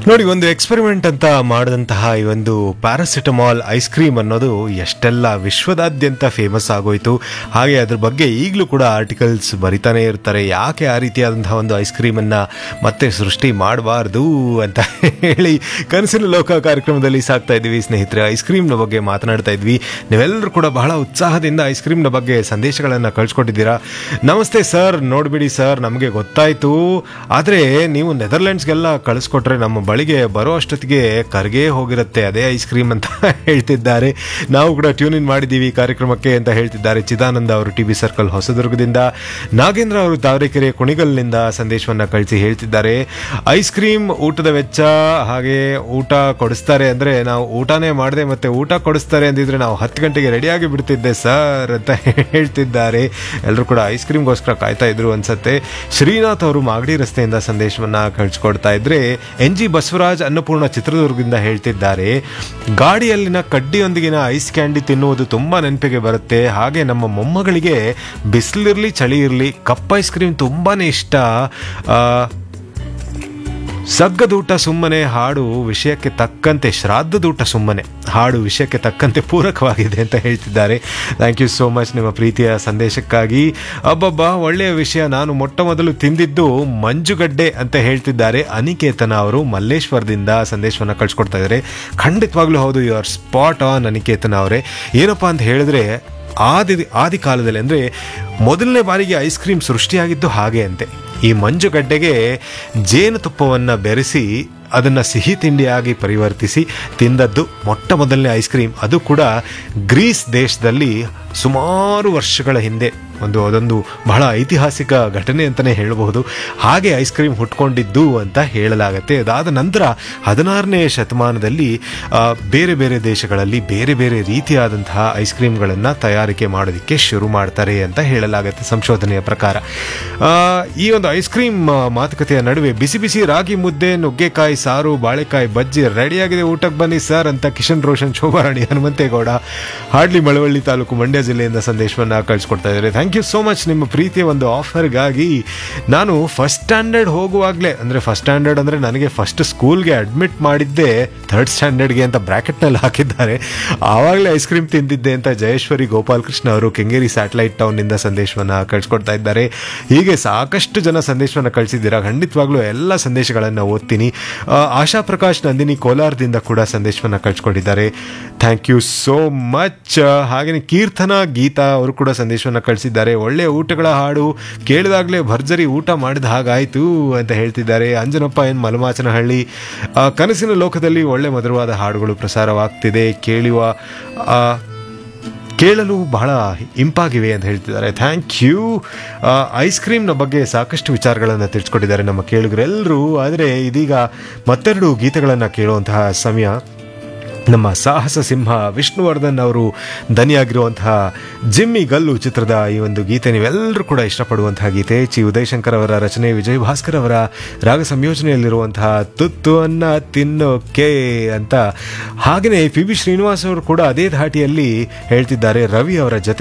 ನೋಡಿ ಒಂದು ಎಕ್ಸ್ಪೆರಿಮೆಂಟ್ ಅಂತ ಮಾಡಿದಂತಹ ಈ ಒಂದು ಪ್ಯಾರಾಸಿಟಮಾಲ್ ಐಸ್ ಕ್ರೀಮ್ ಅನ್ನೋದು ಎಷ್ಟೆಲ್ಲ ವಿಶ್ವದಾದ್ಯಂತ ಫೇಮಸ್ ಆಗೋಯ್ತು ಹಾಗೆ ಅದ್ರ ಬಗ್ಗೆ ಈಗಲೂ ಕೂಡ ಆರ್ಟಿಕಲ್ಸ್ ಬರಿತಾನೆ ಇರ್ತಾರೆ ಯಾಕೆ ಆ ರೀತಿಯಾದಂತಹ ಒಂದು ಐಸ್ ಕ್ರೀಮನ್ನು ಮತ್ತೆ ಸೃಷ್ಟಿ ಮಾಡಬಾರ್ದು ಅಂತ ಹೇಳಿ ಕನಸಿನ ಲೋಕ ಕಾರ್ಯಕ್ರಮದಲ್ಲಿ ಸಾಕ್ತಾ ಇದ್ವಿ ಸ್ನೇಹಿತರೆ ಐಸ್ ಕ್ರೀಮ್ನ ಬಗ್ಗೆ ಮಾತನಾಡ್ತಾ ಇದ್ವಿ ನೀವೆಲ್ಲರೂ ಕೂಡ ಬಹಳ ಉತ್ಸಾಹದಿಂದ ಐಸ್ ಕ್ರೀಮ್ನ ಬಗ್ಗೆ ಸಂದೇಶಗಳನ್ನು ಕಳಿಸ್ಕೊಟ್ಟಿದ್ದೀರಾ ನಮಸ್ತೆ ಸರ್ ನೋಡ್ಬಿಡಿ ಸರ್ ನಮಗೆ ಗೊತ್ತಾಯ್ತು ಆದರೆ ನೀವು ನೆದರ್ಲೆಂಡ್ಸ್ಗೆಲ್ಲ ಕಳಿಸ್ಕೊಟ್ರೆ ನಮ್ಮ ಬಳಿಗೆ ಬರೋ ಅಷ್ಟೊತ್ತಿಗೆ ಕರ್ಗೆ ಹೋಗಿರುತ್ತೆ ಅದೇ ಐಸ್ ಕ್ರೀಮ್ ಅಂತ ಹೇಳ್ತಿದ್ದಾರೆ ನಾವು ಕೂಡ ಟ್ಯೂನ್ ಇನ್ ಮಾಡಿದ್ದೀವಿ ಈ ಕಾರ್ಯಕ್ರಮಕ್ಕೆ ಅಂತ ಹೇಳ್ತಿದ್ದಾರೆ ಚಿದಾನಂದ ಅವರು ಟಿ ಬಿ ಸರ್ಕಲ್ ಹೊಸದುರ್ಗದಿಂದ ನಾಗೇಂದ್ರ ಅವರು ತಾವರೆಕೆರೆ ಕುಣಿಗಲ್ನಿಂದ ಸಂದೇಶವನ್ನ ಕಳಿಸಿ ಹೇಳ್ತಿದ್ದಾರೆ ಐಸ್ ಕ್ರೀಮ್ ಊಟದ ವೆಚ್ಚ ಹಾಗೆ ಊಟ ಕೊಡಿಸ್ತಾರೆ ಅಂದ್ರೆ ನಾವು ಊಟನೇ ಮಾಡದೆ ಮತ್ತೆ ಊಟ ಕೊಡಿಸ್ತಾರೆ ಅಂದಿದ್ರೆ ನಾವು ಹತ್ತು ಗಂಟೆಗೆ ರೆಡಿಯಾಗಿ ಬಿಡ್ತಿದ್ದೆ ಸರ್ ಅಂತ ಹೇಳ್ತಿದ್ದಾರೆ ಎಲ್ಲರೂ ಕೂಡ ಐಸ್ ಕ್ರೀಮ್ಗೋಸ್ಕರ ಕಾಯ್ತಾ ಇದ್ರು ಅನ್ಸತ್ತೆ ಶ್ರೀನಾಥ್ ಅವರು ಮಾಗಡಿ ರಸ್ತೆಯಿಂದ ಸಂದೇಶವನ್ನ ಕಳಿಸ್ಕೊಡ್ತಾ ಇದ್ರೆ ಎನ್ ಜಿ ಬಸವರಾಜ್ ಅನ್ನಪೂರ್ಣ ಚಿತ್ರದುರ್ಗದಿಂದ ಹೇಳ್ತಿದ್ದಾರೆ ಗಾಡಿಯಲ್ಲಿನ ಕಡ್ಡಿಯೊಂದಿಗಿನ ಐಸ್ ಕ್ಯಾಂಡಿ ತಿನ್ನುವುದು ತುಂಬಾ ನೆನಪಿಗೆ ಬರುತ್ತೆ ಹಾಗೆ ನಮ್ಮ ಮೊಮ್ಮಗಳಿಗೆ ಬಿಸಿಲಿರ್ಲಿ ಚಳಿ ಇರಲಿ ಕಪ್ ಐಸ್ ಕ್ರೀಮ್ ತುಂಬಾನೇ ಇಷ್ಟ ಆ, ಸಗ್ಗದೂಟ ಸುಮ್ಮನೆ ಹಾಡು ವಿಷಯಕ್ಕೆ ತಕ್ಕಂತೆ ಶ್ರಾದ್ದದೂಟ ಸುಮ್ಮನೆ ಹಾಡು ವಿಷಯಕ್ಕೆ ತಕ್ಕಂತೆ ಪೂರಕವಾಗಿದೆ ಅಂತ ಹೇಳ್ತಿದ್ದಾರೆ ಥ್ಯಾಂಕ್ ಯು ಸೋ ಮಚ್ ನಿಮ್ಮ ಪ್ರೀತಿಯ ಸಂದೇಶಕ್ಕಾಗಿ ಅಬ್ಬಬ್ಬ ಒಳ್ಳೆಯ ವಿಷಯ ನಾನು ಮೊಟ್ಟ ಮೊದಲು ತಿಂದಿದ್ದು ಮಂಜುಗಡ್ಡೆ ಅಂತ ಹೇಳ್ತಿದ್ದಾರೆ ಅನಿಕೇತನ ಅವರು ಮಲ್ಲೇಶ್ವರದಿಂದ ಸಂದೇಶವನ್ನು ಕಳ್ಸಿಕೊಡ್ತಾ ಇದ್ದಾರೆ ಖಂಡಿತವಾಗ್ಲೂ ಹೌದು you are spot on Aniketana ಅವರೇ ಏನಪ್ಪಾ ಅಂತ ಹೇಳಿದ್ರೆ ಆದಿ ಆದಿ ಕಾಲದಲ್ಲಿ ಅಂದರೆ ಮೊದಲನೇ ಬಾರಿಗೆ ಐಸ್ ಕ್ರೀಮ್ ಸೃಷ್ಟಿಯಾಗಿದ್ದು ಹಾಗೆ ಅಂತೆ ಈ ಮಂಜುಗಡ್ಡೆಗೆ ಜೇನುತುಪ್ಪವನ್ನು ಬೆರೆಸಿ ಅದನ್ನು ಸಿಹಿ ತಿಂಡಿಯಾಗಿ ಪರಿವರ್ತಿಸಿ ತಿಂದದ್ದು ಮೊಟ್ಟ ಮೊದಲನೇ ಐಸ್ ಕ್ರೀಮ್ ಅದು ಕೂಡ ಗ್ರೀಸ್ ದೇಶದಲ್ಲಿ ಸುಮಾರು ವರ್ಷಗಳ ಹಿಂದೆ ಒಂದು ಅದೊಂದು ಬಹಳ ಐತಿಹಾಸಿಕ ಘಟನೆ ಅಂತಲೇ ಹೇಳಬಹುದು ಹಾಗೆ ಐಸ್ ಕ್ರೀಮ್ ಹುಟ್ಕೊಂಡಿದ್ದು ಅಂತ ಹೇಳಲಾಗತ್ತೆ ಅದಾದ ನಂತರ ಹದಿನಾರನೇ ಶತಮಾನದಲ್ಲಿ ಆ, ಬೇರೆ ಬೇರೆ ದೇಶಗಳಲ್ಲಿ ಬೇರೆ ಬೇರೆ ರೀತಿಯಾದಂತಹ ಐಸ್ ಕ್ರೀಮ್ಗಳನ್ನು ತಯಾರಿಕೆ ಮಾಡೋದಕ್ಕೆ ಶುರು ಮಾಡ್ತಾರೆ ಅಂತ ಹೇಳಲಾಗತ್ತೆ ಸಂಶೋಧನೆಯ ಪ್ರಕಾರ ಆ, ಈ ಒಂದು ಐಸ್ ಕ್ರೀಮ್ ಆ, ಮಾತುಕತೆಯ ನಡುವೆ ಬಿಸಿ ಬಿಸಿ ರಾಗಿ ಮುದ್ದೆ ನುಗ್ಗೆಕಾಯಿ ಸಾರು ಬಾಳೆಕಾಯಿ ಬಜ್ಜಿ ರೆಡಿಯಾಗಿದೆ ಊಟಕ್ಕೆ ಬನ್ನಿ ಸರ್ ಅಂತ ಕಿಶನ್ ರೋಷನ್ ಶೋಭಾರಾಣಿ ಹನುಮಂತೇಗೌಡ ಹಾಡ್ಲಿ ಮಳವಳ್ಳಿ ತಾಲೂಕು ಮಂಡ್ಯ ಜಿಲ್ಲೆಯಿಂದ ಸಂದೇಶವನ್ನ ಕಳಿಸ್ಕೊಡ್ತಾ ಇದ್ದಾರೆ ಥ್ಯಾಂಕ್ ಯು ಸೋ ಮಚ್ ನಿಮ್ಮ ಪ್ರೀತಿಯ ಒಂದು ಆಫರ್ಗಾಗಿ ನಾನು ಫಸ್ಟ್ ಸ್ಟ್ಯಾಂಡರ್ಡ್ ಹೋಗುವಾಗಲೇ ಅಂದರೆ ಫಸ್ಟ್ ಸ್ಟ್ಯಾಂಡರ್ಡ್ ಅಂದರೆ ನನಗೆ ಫಸ್ಟ್ ಸ್ಕೂಲ್ಗೆ ಅಡ್ಮಿಟ್ ಮಾಡಿದ್ದೆ ಥರ್ಡ್ ಸ್ಟ್ಯಾಂಡರ್ಡ್ಗೆ ಅಂತ ಬ್ರ್ಯಾಕೆಟ್ನಲ್ಲಿ ಹಾಕಿದ್ದಾರೆ ಆವಾಗಲೇ ಐಸ್ ಕ್ರೀಮ್ ತಿಂದಿದ್ದೆ ಅಂತ ಜಯೇಶ್ವರಿ ಗೋಪಾಲಕೃಷ್ಣ ಅವರು ಕೆಂಗೇರಿ ಸ್ಯಾಟಲೈಟ್ ಟೌನ್ನಿಂದ ಸಂದೇಶವನ್ನು ಕಳಿಸ್ಕೊಡ್ತಾ ಇದ್ದಾರೆ ಹೀಗೆ ಸಾಕಷ್ಟು ಜನ ಸಂದೇಶವನ್ನು ಕಳಿಸಿದ್ದೀರಾ ಖಂಡಿತವಾಗ್ಲೂ ಎಲ್ಲ ಸಂದೇಶಗಳನ್ನು ಓದ್ತೀನಿ ಆ, ಆಶಾ ಪ್ರಕಾಶ್ ನಂದಿನಿ ಕೋಲಾರದಿಂದ ಕೂಡ ಸಂದೇಶವನ್ನು ಕಳಿಸ್ಕೊಟ್ಟಿದ್ದಾರೆ ಥ್ಯಾಂಕ್ ಯು ಸೋ ಮಚ್ ಹಾಗೆಯೇ ಕೀರ್ತನ ಗೀತಾ ಅವರು ಕೂಡ ಸಂದೇಶವನ್ನು ಕಳಿಸಿದ್ದಾರೆ ಒಳ್ಳೆಯ ಊಟಗಳ ಹಾಡು ಕೇಳಿದಾಗಲೇ ಭರ್ಜರಿ ಊಟ ಮಾಡಿದ ಹಾಗಾಯಿತು ಅಂತ ಹೇಳ್ತಿದ್ದಾರೆ ಅಂಜನಪ್ಪ ಎನ್ ಮಲಮಾಚನಹಳ್ಳಿ ಆ, ಕನಸಿನ ಲೋಕದಲ್ಲಿ ಒಳ್ಳೆ ಮಧುರವಾದ ಹಾಡುಗಳು ಪ್ರಸಾರವಾಗ್ತಿದೆ ಕೇಳುವ ಆ, ಕೇಳಲು ಬಹಳ ಇಂಪಾಗಿವೆ ಅಂತ ಹೇಳ್ತಿದ್ದಾರೆ ಥ್ಯಾಂಕ್ ಯು ಐಸ್ ಕ್ರೀಮ್ನ ಬಗ್ಗೆ ಸಾಕಷ್ಟು ವಿಚಾರಗಳನ್ನು ತಿಳಿಸ್ಕೊಟ್ಟಿದ್ದಾರೆ ನಮ್ಮ ಕೇಳುಗರೆಲ್ಲರೂ ಆದರೆ ಇದೀಗ ಮತ್ತೆರಡು ಗೀತೆಗಳನ್ನು ಕೇಳುವಂತಹ ಸಮಯ ನಮ್ಮ ಸಾಹಸ ಸಿಂಹ ವಿಷ್ಣುವರ್ಧನ್ ಅವರು ದನಿಯಾಗಿರುವಂತಹ ಜಿಮ್ಮಿ ಗಲ್ಲು ಚಿತ್ರದ ಈ ಒಂದು ಗೀತೆ ನೀವೆಲ್ಲರೂ ಕೂಡ ಇಷ್ಟಪಡುವಂತಹ ಗೀತೆ ಚಿ ಉದಯಶಂಕರ್ ಅವರ ರಚನೆ ವಿಜಯ್ ಭಾಸ್ಕರ್ ಅವರ ರಾಗ ಸಂಯೋಜನೆಯಲ್ಲಿರುವಂತಹ ತುತ್ತು ಅನ್ನ ತಿನ್ನೋಕೆ ಅಂತ ಹಾಗೆಯೇ ಪಿ ಬಿ ಶ್ರೀನಿವಾಸ್ ಅವರು ಕೂಡ ಅದೇ ಧಾಟಿಯಲ್ಲಿ ಹೇಳ್ತಿದ್ದಾರೆ ರವಿ ಅವರ ಜೊತೆ